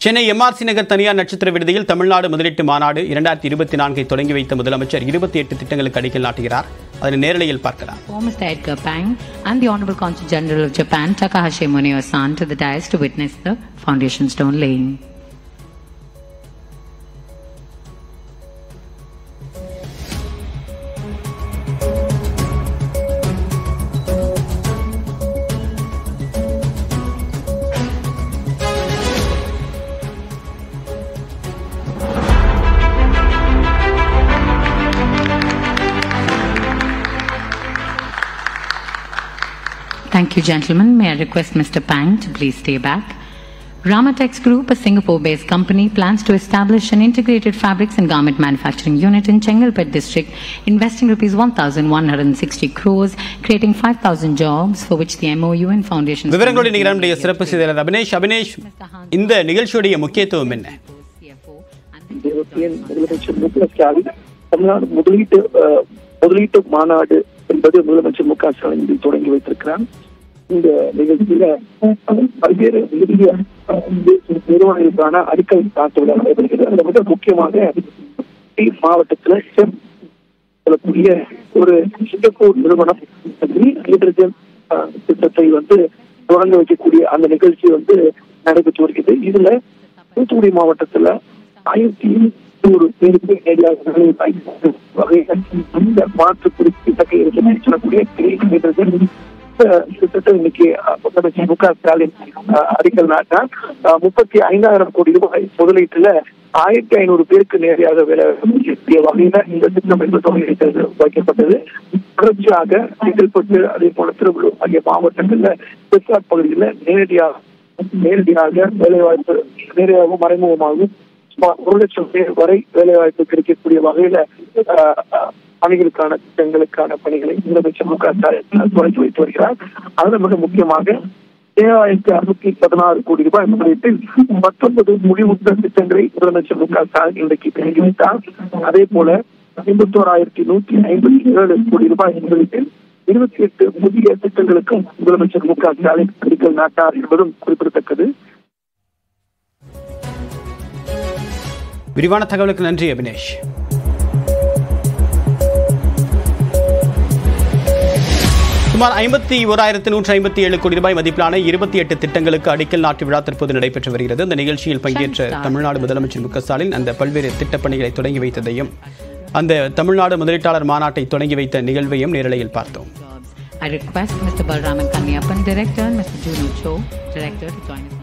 Chennai MRC நகர் தனியார் நட்சத்திர விடுதியில் தமிழ்நாடு முதலீட்டு மாநாடு இரண்டாயிரத்தி இருபத்தி நான்கை தொடங்கி வைத்த முதலமைச்சர் இருபத்தி எட்டு திட்டங்களுக்கு அடிக்கல் நாட்டுகிறார் அதனை நேரலையில் பார்க்கலாம் For Mr. Edgar Pang and the Honorable Consul General of Japan, Takahashi Muneo-san, to the dais to witness the foundation stone laying. Thank you, gentlemen. May I request Mr. Pang to please stay back. Ramatex Group, a Singapore-based company, plans to establish an integrated fabrics and garment manufacturing unit in Chengalpet district, investing rupees 1,160 crores, creating 5,000 jobs, for which the MOU and foundation. விவரங்களோடு நீங்கள் நம்முடைய சிறப்பு செய்தியாளர் அபினேஷ் அபினேஷ் இந்த நிகழ்ச்சியுடைய முக்கியத்துவம் என்ன CFO and the தேவத்தையின் முதலமைச்சர் மு க ஸ்டாலின் தமிழ்நாடு முதலீட்டு அஹ், முதலீட்டு மாநாடு என்பது முதலமைச்சர் மு க ஸ்டாலின் இதில் தொடங்கி வைத்திருக்கிறார் இந்த நிகழ்ச்சியில அஹ், பல்வேறு நிதிய அஹ், நிறுவனங்களுக்கான அடிக்கல் நாட்டு விழா நடைபெறுகிறது அதுல மிக முக்கியமாக டி மாவட்டத்துல செம் சொல்லக்கூடிய ஒரு சிங்கப்பூர் நிறுவனம் கிரீன் ஹைட்ரஜன் அஹ், திட்டத்தை வந்து தொடங்க வைக்கக்கூடிய அந்த நிகழ்ச்சி வந்து நடைபெற்று வருகிறது இதுல தூத்துக்குடி மாவட்டத்துல ஆயிரத்தி நூறு பேருக்கு நேரடியாக வேலை வாய்ப்பு வகையில் இந்த மாற்று குறிப்பிட்டத்தக்க இருக்கிறது சொல்லக்கூடிய கிரீன் ஹைட்ரஜன் அஹ், திட்டத்தை இன்னைக்கு அஹ், முதலமைச்சர் மு க ஸ்டாலின் அஹ், அடிக்கல் நாட்டார் அஹ், முப்பத்தி ஐந்தாயிரம் கோடி ரூபாய் முதலீட்டுல ஆயிரத்தி ஐநூறு பேருக்கு நேரடியாக வேலை வாய்ப்பு வகையில இந்த திட்டம் என்பது தொடங்கி வைத்தது வைக்கப்பட்டது தொடர்ச்சியாக செங்கல்பட்டு அதே போல திருவள்ளூர் ஆகிய மாவட்டங்கள்ல சிப்காட் பகுதிகளில் நேரடியாக நேரடியாக வேலைவாய்ப்பு நேரடியாகவும் மறைமுகமாகவும் சுமார் ஒரு லட்சம் பேர் வரை வேலைவாய்ப்பு கிடைக்கக்கூடிய வகையில அஹ், அஹ், பணிகளுக்கான திட்டங்களுக்கான பணிகளை முதலமைச்சர் மு க ஸ்டாலின் தொடங்கி வைத்து வருகிறார் அதுல மிக முக்கியமாக ஏழாயிரத்தி அறுநூத்தி பதினாறு கோடி ரூபாய் முதலீட்டில் பத்தொன்பது முடிவுற்ற திட்டங்களை முதலமைச்சர் மு க ஸ்டாலின் இன்றைக்கு தொடங்கி வைத்தார் அதே போல ஐம்பத்தோராயிரத்தி நூத்தி ஐம்பத்தி ஏழு கோடி ரூபாய் முதலீட்டில் இருபத்தி எட்டு புதிய திட்டங்களுக்கும் முதலமைச்சர் மு க ஸ்டாலின் அடிக்கல் நாட்டார் என்பதும் குறிப்பிடத்தக்கது விரிவான தகவலுக்கு நன்றி அபினேஷ் சுமார் ஐம்பத்தி ஓராயிரத்து நூற்றி ஐம்பத்தி ஏழு கோடி ரூபாய் மதிப்பிலான இருபத்தி எட்டு திட்டங்களுக்கு அடிக்கல் நாட்டு விழா தற்போது நடைபெற்று வருகிறது இந்த நிகழ்ச்சியில் பங்கேற்ற தமிழ்நாடு முதலமைச்சர் மு க ஸ்டாலின் அந்த பல்வேறு திட்டப் பணிகளை தொடங்கி வைத்ததையும் அந்த தமிழ்நாடு முதலீட்டாளர் மாநாட்டை தொடங்கி வைத்த நிகழ்வையும் நேரலையில் பார்த்தோம் jobs. I request Mr. Balraman Kanniappan, Director, and Mr. Juno Cho, Director, to join us.